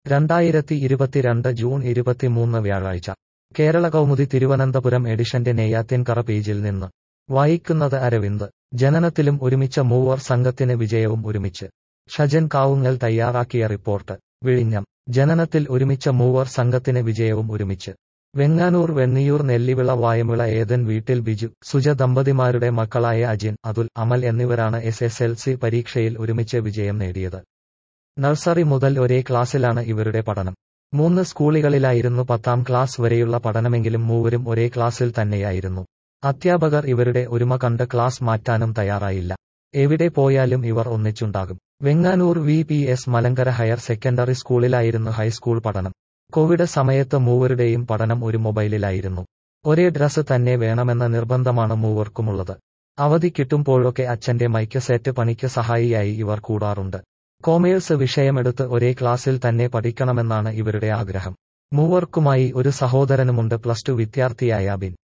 രണ്ടായിരത്തി ഇരുപത്തിരണ്ട് ജൂൺ ഇരുപത്തിമൂന്ന് വ്യാഴാഴ്ച കേരള കൗമുദി തിരുവനന്തപുരം എഡിഷന്റെ നെയ്യാറ്റിൻകറ പേജിൽ നിന്ന് വായിക്കുന്നത് അരവിന്ദ് ജനനത്തിലും ഒരുമിച്ച മൂവർ സംഘത്തിന് വിജയവും ഒരുമിച്ച് ഷജൻ കാവുങ്ങൽ തയ്യാറാക്കിയ റിപ്പോർട്ട് വിഴിഞ്ഞം ജനനത്തിൽ ഒരുമിച്ച മൂവർ സംഘത്തിന് വിജയവും ഒരുമിച്ച് വെങ്ങാനൂർ വെണ്ണിയൂർ നെല്ലിവിള വായമിള ഏതൻ വീട്ടിൽ ബിജു സുജ ദമ്പതിമാരുടെ മക്കളായ അജിൻ അതുൽ അമൽ എന്നിവരാണ് എസ് എസ് എൽ സി പരീക്ഷയിൽ ഒരുമിച്ച് വിജയം നേടിയത് നഴ്സറി മുതൽ ഒരേ ക്ലാസ്സിലാണ് ഇവരുടെ പഠനം മൂന്ന് സ്കൂളുകളിലായിരുന്നു പത്താം ക്ലാസ് വരെയുള്ള പഠനമെങ്കിലും മൂവരും ഒരേ ക്ലാസ്സിൽ തന്നെയായിരുന്നു അധ്യാപകർ ഇവരുടെ ഒരുമ കണ്ട് ക്ലാസ് മാറ്റാനും തയ്യാറായില്ല എവിടെ പോയാലും ഇവർ ഒന്നിച്ചുണ്ടാകും Venganoor V P S Malankara higher secondary സ്കൂളിലായിരുന്നു ഹൈസ്കൂൾ പഠനം കോവിഡ് സമയത്ത് മൂവരുടെയും പഠനം ഒരു മൊബൈലിലായിരുന്നു ഒരേ ഡ്രസ് തന്നെ വേണമെന്ന നിർബന്ധമാണ് മൂവർക്കുമുള്ളത് അവധി കിട്ടുമ്പോഴൊക്കെ അച്ഛന്റെ മൈക്ക് സെറ്റ് പണിക്ക് സഹായിയായി ഇവർ കൂടാറുണ്ട് കോമേഴ്സ് വിഷയമെടുത്ത് ഒരേ ക്ലാസ്സിൽ തന്നെ പഠിക്കണമെന്നാണ് ഇവരുടെ ആഗ്രഹം മൂവർക്കുമായി ഒരു സഹോദരനുമുണ്ട് പ്ലസ് ടു വിദ്യാർത്ഥിയായ ബിൻ